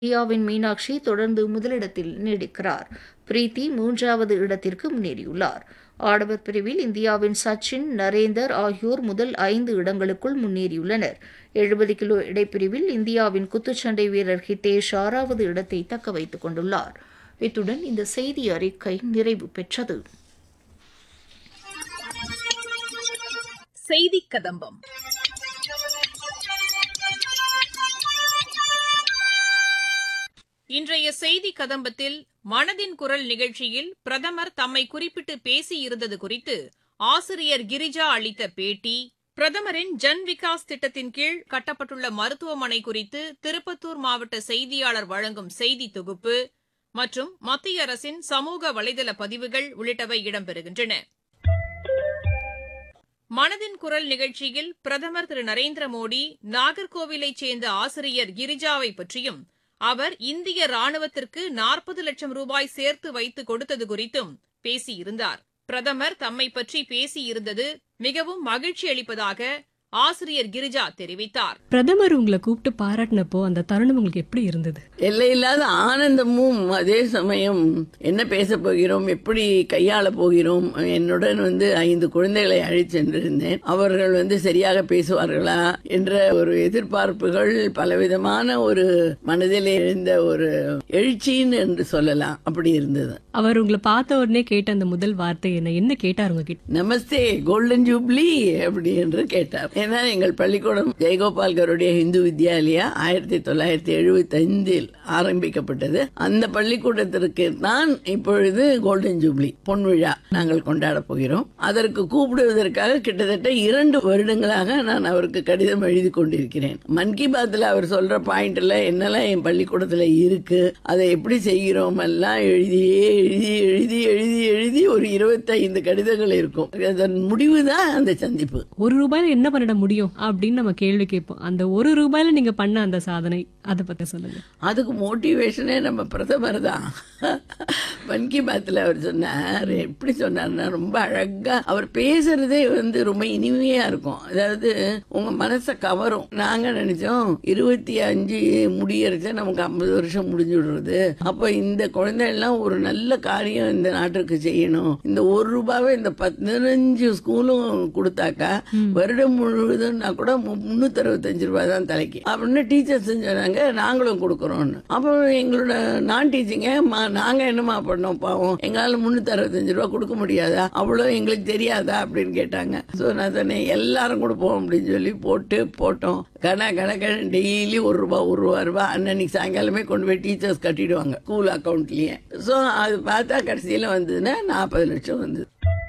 இந்தியாவின் மீனாட்சி தொடர்ந்து முதலிடத்தில் நீடிக்கிறார் பிரீத்தி மூன்றாவது இடத்திற்கு முன்னேறியுள்ளார் ஆடவர் பிரிவில் இந்தியாவின் சச்சின் நரேந்தர் ஆகியோர் முதல் ஐந்து இடங்களுக்குள் முன்னேறியுள்ளனர் எழுபது கிலோ இடைப்பிரிவில் இந்தியாவின் குத்துச்சண்டை வீரர் ஹிதேஷ் ஆறாவது இடத்தை தக்க வைத்துக் கொண்டுள்ளார் இத்துடன் இந்த செய்தி அறிக்கை நிறைவு பெற்றது செய்தி கதம்பம் இன்றைய செய்தி கதம்பத்தில் மனதின் குரல் நிகழ்ச்சியில் பிரதமர் தம்மை குறிப்பிட்டு பேசியிருந்தது குறித்து ஆசிரியர் கிரிஜா அளித்த பேட்டி பிரதமரின் ஜன் விகாஸ் திட்டத்தின் கீழ் கட்டப்பட்டுள்ள மருத்துவமனை குறித்து திருப்பத்தூர் மாவட்ட செய்தியாளர் வழங்கும் செய்தி தொகுப்பு மற்றும் மத்திய அரசின் சமூக வலைதள பதிவுகள் உள்ளிட்டவை இடம்பெறுகின்றன மனதின் குரல் நிகழ்ச்சியில் பிரதமர் திரு நரேந்திர மோடி நாகர்கோவிலைச் சேர்ந்த ஆசிரியர் கிரிஜாவை பற்றியும் அவர் இந்திய ராணுவத்திற்கு நாற்பது லட்சம் ரூபாய் சேர்த்து வைத்து கொடுத்தது குறித்தும் பேசியிருந்தார் பிரதமர் தம்மை பற்றி பேசியிருந்தது மிகவும் மகிழ்ச்சி அளிப்பதாக ஆசிரியர் கிரிஜா தெரிவித்தார் பிரதமர் உங்களை கூப்பிட்டு பாராட்டினப்போ அந்த தருணம் உங்களுக்கு எப்படி இருந்தது எல்லையில்லாத ஆனந்தமும் அதே சமயம் என்ன பேச போகிறோம் எப்படி கையாள போகிறோம் என்னுடன் வந்து ஐந்து குழந்தைகளை அழைத்து சென்றிருந்தேன் அவர்கள் வந்து சரியாக பேசுவார்களா என்ற ஒரு எதிர்பார்ப்புகள் பலவிதமான ஒரு மனதில் எழுந்த ஒரு எழுச்சின்னு என்று சொல்லலாம் அப்படி இருந்தது அவர் உங்களை பார்த்த உடனே கேட்ட அந்த முதல் வார்த்தை என்ன என்ன கேட்டார் உங்ககிட்ட நமஸ்தே கோல்டன் ஜூப்ளி அப்படி என்று கேட்டார் ஏன்னா எங்கள் பள்ளிக்கூடம் ஜெயகோபால் கருடைய இந்து வித்யாலயா ஆயிரத்தி தொள்ளாயிரத்தி எழுபத்தி ஐந்தில் ஆரம்பிக்கப்பட்டது அந்த பள்ளிக்கூடத்திற்கு தான் இப்பொழுது கோல்டன் ஜூப்ளி பொன் விழா நாங்கள் கொண்டாட போகிறோம் அதற்கு கூப்பிடுவதற்காக கிட்டத்தட்ட இரண்டு வருடங்களாக நான் அவருக்கு கடிதம் எழுதி கொண்டிருக்கிறேன் மன் கி பாத்ல அவர் சொல்ற பாயிண்ட்ல என்னெல்லாம் என் பள்ளிக்கூடத்துல இருக்கு அதை எப்படி செய்கிறோம் எல்லாம் எழுதியே எழுதி எழுதி எழுதி எழுதி ஒரு இருபத்தைந்து கடிதங்கள் இருக்கும் அதன் முடிவு தான் அந்த சந்திப்பு ஒரு ரூபாயில என்ன பண்ணிட முடியும் அப்படின்னு நம்ம கேள்வி கேட்போம் அந்த ஒரு ரூபாயில நீங்க பண்ண அந்த சாதனை அதை பத்தி சொல்லுங்க அதுக்கு மோட்டிவேஷனே நம்ம பிரதமர் தான் மன் கி பாத்தில் அவர் சொன்னார் எப்படி சொன்னார்னா ரொம்ப அழகா அவர் பேசுறதே வந்து ரொம்ப இனிமையா இருக்கும் அதாவது உங்க மனசை கவரும் நாங்க நினைச்சோம் இருபத்தி அஞ்சு முடியறச்ச நமக்கு ஐம்பது வருஷம் முடிஞ்சு விடுறது அப்போ இந்த குழந்தைகள்லாம் ஒரு நல்ல காரியம் இந்த நாட்டுக்கு செய்யணும் இந்த ஒரு ரூபாவை இந்த பதினஞ்சு ஸ்கூலும் கொடுத்தாக்கா வருடம் முழுவதும்னா கூட முன்னூத்தி அறுபத்தஞ்சு ரூபாய் தான் தலைக்கு அப்படின்னு டீச்சர்ஸ் சொன்னாங்க நாங்களும் கொடுக்குறோம்னு அப்போ எங்களோட நான் டீச்சிங்க நாங்க என்னமா பண்ணோம் பாவம் எங்களால முன்னூத்தி அறுபத்தஞ்சு ரூபா கொடுக்க முடியாதா அவ்வளோ எங்களுக்கு தெரியாதா அப்படின்னு கேட்டாங்க ஸோ நான் சொன்னேன் எல்லாரும் கொடுப்போம் அப்படின்னு சொல்லி போட்டு போட்டோம் கண கணக்கண டெய்லி ஒரு ரூபா ஒரு ரூபா ரூபா அன்னன்னைக்கு சாயங்காலமே கொண்டு போய் டீச்சர்ஸ் கட்டிடுவாங்க ஸ்கூல் அக்கௌண்ட்லயே ஸோ அது பார்த்தா கடைசியில் வந்ததுன்னா நாற்பது லட்சம் வந்தது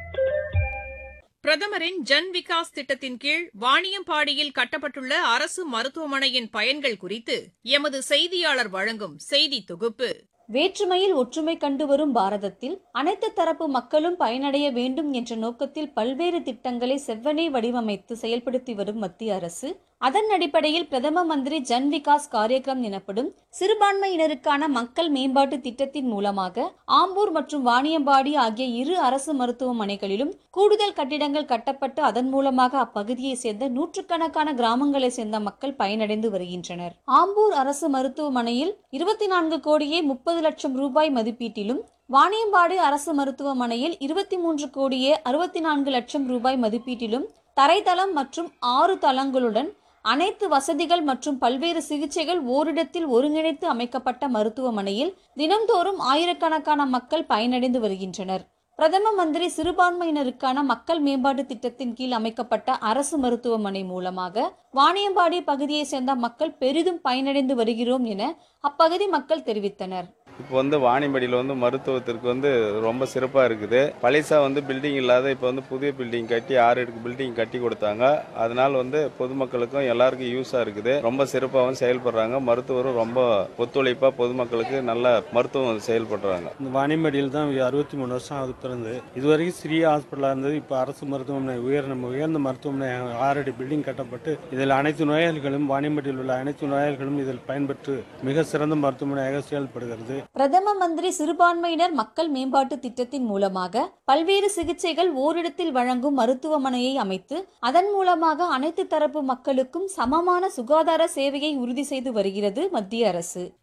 பிரதமரின் ஜன் விகாஸ் திட்டத்தின் கீழ் வாணியம்பாடியில் கட்டப்பட்டுள்ள அரசு மருத்துவமனையின் பயன்கள் குறித்து எமது செய்தியாளர் வழங்கும் செய்தி தொகுப்பு வேற்றுமையில் ஒற்றுமை கண்டு வரும் பாரதத்தில் அனைத்து தரப்பு மக்களும் பயனடைய வேண்டும் என்ற நோக்கத்தில் பல்வேறு திட்டங்களை செவ்வனே வடிவமைத்து செயல்படுத்தி வரும் மத்திய அரசு அதன் அடிப்படையில் பிரதம மந்திரி ஜன் விகாஸ் காரியக்ரம் எனப்படும் சிறுபான்மையினருக்கான மக்கள் மேம்பாட்டு திட்டத்தின் மூலமாக ஆம்பூர் மற்றும் வாணியம்பாடி ஆகிய இரு அரசு மருத்துவமனைகளிலும் கூடுதல் கட்டிடங்கள் கட்டப்பட்டு அதன் மூலமாக அப்பகுதியை சேர்ந்த நூற்றுக்கணக்கான கிராமங்களை சேர்ந்த மக்கள் பயனடைந்து வருகின்றனர் ஆம்பூர் அரசு மருத்துவமனையில் இருபத்தி நான்கு கோடியே முப்பது லட்சம் ரூபாய் மதிப்பீட்டிலும் வாணியம்பாடி அரசு மருத்துவமனையில் இருபத்தி மூன்று கோடியே அறுபத்தி நான்கு லட்சம் ரூபாய் மதிப்பீட்டிலும் தரைத்தளம் மற்றும் ஆறு தளங்களுடன் அனைத்து வசதிகள் மற்றும் பல்வேறு சிகிச்சைகள் ஓரிடத்தில் ஒருங்கிணைத்து அமைக்கப்பட்ட மருத்துவமனையில் தினம்தோறும் ஆயிரக்கணக்கான மக்கள் பயனடைந்து வருகின்றனர் பிரதம மந்திரி சிறுபான்மையினருக்கான மக்கள் மேம்பாட்டு திட்டத்தின் கீழ் அமைக்கப்பட்ட அரசு மருத்துவமனை மூலமாக வாணியம்பாடி பகுதியை சேர்ந்த மக்கள் பெரிதும் பயனடைந்து வருகிறோம் என அப்பகுதி மக்கள் தெரிவித்தனர் இப்போ வந்து வாணியம்பாடியில் வந்து மருத்துவத்திற்கு வந்து ரொம்ப சிறப்பாக இருக்குது பழைசா வந்து பில்டிங் இல்லாத இப்போ வந்து புதிய பில்டிங் கட்டி ஆறு அடுக்கு பில்டிங் கட்டி கொடுத்தாங்க அதனால வந்து பொதுமக்களுக்கும் எல்லாருக்கும் யூஸாக இருக்குது ரொம்ப சிறப்பாகவும் செயல்படுறாங்க மருத்துவரும் ரொம்ப ஒத்துழைப்பாக பொதுமக்களுக்கு நல்ல மருத்துவம் செயல்படுறாங்க இந்த வாணியம்பாடியில் தான் அறுபத்தி மூணு வருஷம் ஆகுது பிறந்து இதுவரைக்கும் சிறிய ஹாஸ்பிட்டலாக இருந்தது இப்போ அரசு மருத்துவமனை உயர்ந்த உயர்ந்த மருத்துவமனை ஆறடி பில்டிங் கட்டப்பட்டு இதில் அனைத்து நோயாளிகளும் வாணியம்பாடியில் உள்ள அனைத்து நோயாளிகளும் இதில் பயன்பெற்று மிக சிறந்த மருத்துவமனையாக செயல்படுகிறது பிரதம மந்திரி சிறுபான்மையினர் மக்கள் மேம்பாட்டு திட்டத்தின் மூலமாக பல்வேறு சிகிச்சைகள் ஓரிடத்தில் வழங்கும் மருத்துவமனையை அமைத்து அதன் மூலமாக அனைத்து தரப்பு மக்களுக்கும் சமமான சுகாதார சேவையை உறுதி செய்து வருகிறது மத்திய அரசு